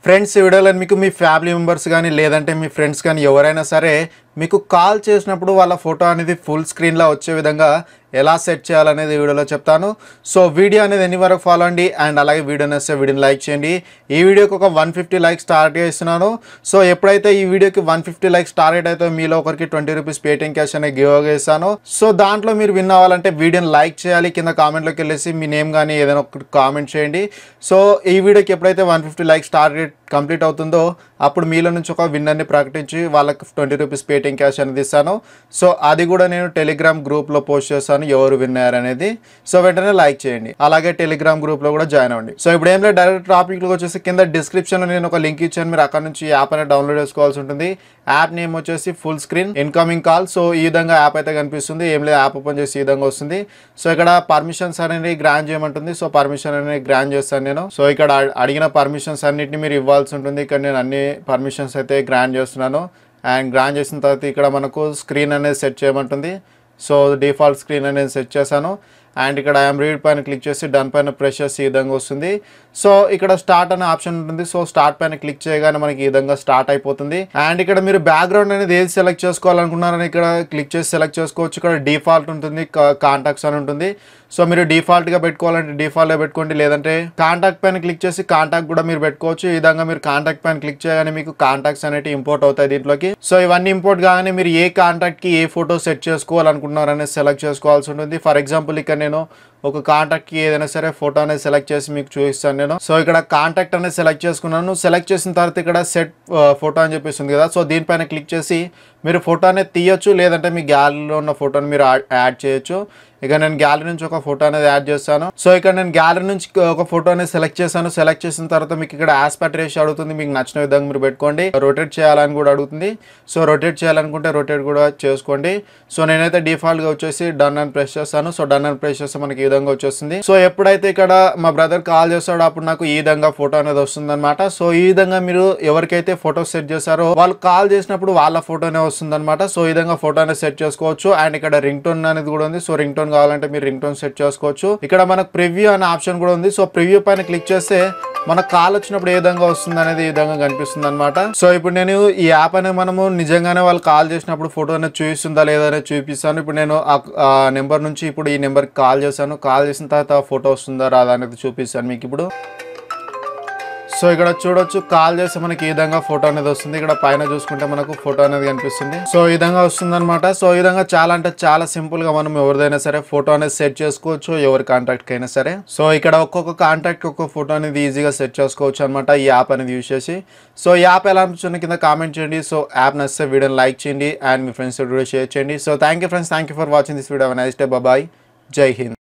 friends ఈ వీడియోలో మీకు మీ ఫ్యామిలీ మెంబర్స్ కానీ లేదంటే మీ ఫ్రెండ్స్ కానీ ఎవరైనా సరే మీకు కాల్ చేసినప్పుడు వాళ్ళ ఫోటో అనేది ఫుల్ స్క్రీన్లో వచ్చే విధంగా ఎలా సెట్ చేయాలనేది ఈ వీడియోలో చెప్తాను సో వీడియో అనేది ఎన్ని వరకు ఫాలో అండి అండ్ అలాగే వీడియో నచ్చితే వీడియోని లైక్ చేయండి ఈ వీడియోకి ఒక వన్ ఫిఫ్టీ లైక్స్ టార్గెట్ ఇస్తున్నాను సో ఎప్పుడైతే ఈ వీడియోకి వన్ ఫిఫ్టీ లైక్స్ టార్గెట్ అయితే మీలో ఒకరికి ట్వంటీ రూపీస్ పేటిఎం క్యాష్ అనేది గివ్ అవే ఇస్తాను సో దాంట్లో మీరు విన్ అవ్వాలంటే వీడియోని లైక్ చేయాలి కింద కామెంట్లోకి వెళ్ళేసి మీ నేమ్ కానీ ఏదైనా ఒకటి కామెంట్ చేయండి సో ఈ వీడియోకి ఎప్పుడైతే one fifty likes target complete అవుతుందో అప్పుడు మీలో నుంచి ఒక విన్నర్ని ప్రకటించి వాళ్ళకి ట్వంటీ రూపీస్ పేటిఎం క్యాష్ అనేది ఇస్తాను సో అది కూడా నేను టెలిగ్రామ్ గ్రూప్లో పోస్ట్ చేస్తాను ఎవరు విన్నారు అనేది సో వెంటనే లైక్ చేయండి అలాగే టెలిగ్రామ్ గ్రూప్లో కూడా జాయిన్ అవ్వండి సో ఇప్పుడు ఏం లేదు డైరెక్ట్ టాపిక్లోకి వచ్చేసి కింద డిస్క్రిప్షన్లో నేను ఒక లింక్ ఇచ్చాను మీరు అక్కడ నుంచి యాప్ అనేది డౌన్లోడ్ చేసుకోవాల్సి ఉంటుంది యాప్ నేమ్ వచ్చేసి full screen incoming call so ఈ విధంగా యాప్ అయితే కనిపిస్తుంది ఏం లేదు యాప్ ఓపెన్ చేసి ఈ విధంగా వస్తుంది సో ఇక్కడ పర్మిషన్స్ అనేది గ్రాండ్ చేయమంటుంది సో పర్మిషన్ అనేది గ్రాండ్ చేస్తాను నేను సో ఇక్కడ అ- అడిగిన పర్మిషన్స్ అన్నిటిని మీరు ఇవ్వాల్సి ఉంటుంది ఇక్కడ నేను అన్ని పర్మిషన్స్ అయితే గ్రాండ్ చేస్తున్నాను అండ్ గ్రాండ్ చేసిన తర్వాత ఇక్కడ మనకు స్క్రీన్ అనేది సెట్ చేయమంటుంది సో డిఫాల్ట్ స్క్రీన్ అనేది సెట్ చేశాను అండ్ ఇక్కడ ఐఎమ్ రీడ్ పైన క్లిక్ చేసి డన్ పైన ప్రెస్ చేసి ఈ విధంగా వస్తుంది సో ఇక్కడ స్టార్ట్ అనే ఆప్షన్ ఉంటుంది సో స్టార్ట్ పైన క్లిక్ చేయగానే మనకి ఈ విధంగా స్టార్ట్ అయిపోతుంది అండ్ ఇక్కడ మీరు బ్యాక్గ్రౌండ్ అనేది ఏది సెలెక్ట్ చేసుకోవాలనుకున్నారని ఇక్కడ క్లిక్ చేసి సెలెక్ట్ చేసుకోవచ్చు ఇక్కడ డిఫాల్ట్ ఉంటుంది కాంటాక్ట్స్ అని ఉంటుంది సో మీరు డిఫాల్ట్ గా పెట్టుకోవాలంటే డిఫాల్ట్ గా పెట్టుకోండి లేదంటే కాంటాక్ట్ పైన క్లిక్ చేసి కాంటాక్ట్ కూడా మీరు పెట్టుకోవచ్చు ఈ విధంగా మీరు కాంటాక్ట్ పైన క్లిక్ చేయగానే మీకు కాంటాక్ట్స్ అనేవి ఇంపోర్ట్ అవుతాయి దీంట్లోకి సో ఇవన్నీ ఇంపోర్ట్ కాగానే మీరు ఏ కాంటాక్ట్ కి ఏ ఫోటో సెట్ చేసుకోవాలనుకుంటున్నారు అనేది సెలెక్ట్ చేసుకోవాల్సి ఉంటుంది ఫర్ ఎగ్జాంపుల్ ఇక్కడ నేను ఒక కాంటాక్ట్ కి ఏదైనా సరే ఫోటో అనేది సెలెక్ట్ చేసి మీకు చూపిస్తాను నేను సో ఇక్కడ కాంటాక్ట్ అనేది సెలెక్ట్ చేసుకున్నాను సెలెక్ట్ చేసిన తర్వాత ఇక్కడ సెట్ ఫోటో అని చెప్పేసింది కదా సో దీనిపైన క్లిక్ చేసి మీరు ఫోటో అనేది తీయొచ్చు లేదంటే మీ గ్యాలరీలో ఉన్న ఫోటోని మీరు యాడ్- యాడ్ చేయొచ్చు ఇక నేను గ్యాలరీ నుంచి ఒక ఫోటో అనేది యాడ్ చేస్తాను సో ఇక్కడ నేను గ్యాలరీ నుంచి ఒక ఫోటో అనేది సెలెక్ట్ చేశాను సెలెక్ట్ చేసిన తర్వాత మీకు ఇక్కడ ఆస్పెక్ట్ రేషియో అడుగుతుంది మీకు నచ్చిన విధంగా మీరు పెట్టుకోండి రొటేట్ చేయాలని కూడా అడుగుతుంది సో రొటేట్ చేయాలనుకుంటే రొటేట్ కూడా చేసుకోండి సో నేనైతే డిఫాల్ట్ గా వచ్చేసి డన్ అని ప్రెస్ చేస్తాను సో డన్ అని ప్రెస్ చేస్తే మనకి ఈ విధంగా వచ్చేస్తుంది సో ఎప్పుడైతే ఇక్కడ మా బ్రదర్ కాల్ చేస్తాడో అప్పుడు నాకు ఈ విధంగా ఫోటో అనేది వస్తుంది అనమాట సో ఈ విధంగా మీరు ఎవరికైతే ఫోటో సెట్ చేశారో వాళ్ళు కాల్ చేసినప్పుడు వాళ్ళ ఫోటోనే వస్తుంది అనమాట సో ఈ విధంగా ఫోటో అనేది సెట్ చేసుకోవచ్చు అండ్ ఇక్కడ రింగ్ టోన్ అనేది కూడా ఉంది సో రింగ్ టోన్ కావాలంటే మీరు రింగ్ టోన్ సెట్ చేసుకోవచ్చు ఇక్కడ మనకు ప్రివ్యూ అనే ఆప్షన్ కూడా ఉంది సో ప్రివ్యూ పైన క్లిక్ చేస్తే మనకు కాల్ వచ్చినప్పుడు ఏ విధంగా వస్తుంది అనేది ఈ విధంగా కనిపిస్తుంది అనమాట సో ఇప్పుడు నేను ఈ యాప్ అనేది మనము నిజంగానే వాళ్ళు కాల్ చేసినప్పుడు ఫోటో అనేది చూపిస్తుందా లేదా అనేది చూపిస్తాను ఇప్పుడు నేను ఆ నెంబర్ నుంచి ఇప్పుడు ఈ నెంబర్కి కాల్ చేశాను కాల్ చేసిన తర్వాత ఫోటో వస్తుందా రాదా అనేది చూపిస్తాను మీకు ఇప్పుడు సో ఇక్కడ చూడొచ్చు కాల్ చేస్తే మనకి ఈ విధంగా ఫోటో అనేది వస్తుంది ఇక్కడ పైన చూసుకుంటే మనకు ఫోటో అనేది కనిపిస్తుంది సో ఈ విధంగా వస్తుంది అనమాట సో ఈ విధంగా చాలా అంటే చాలా సింపుల్ గా మనం ఎవరిదైనా సరే ఫోటో అనేది సెట్ చేసుకోవచ్చు ఎవరి కాంటాక్ట్ అయినా సరే సో ఇక్కడ ఒక్కొక్క కాంటాక్ట్ ఒక్కొక్క ఫోటో అనేది ఈజీగా సెట్ చేసుకోవచ్చు అనమాట ఈ యాప్ అనేది యూజ్ చేసి సో ఈ యాప్ ఎలా అనిపిస్తుంది కింద కామెంట్ చేయండి సో యాప్ నచ్చితే వీడియోని లైక్ చేయండి అండ్ మీ ఫ్రెండ్స్ కూడా షేర్ చేయండి so thank you friends thank you for watching this video nice day bye Jai Hind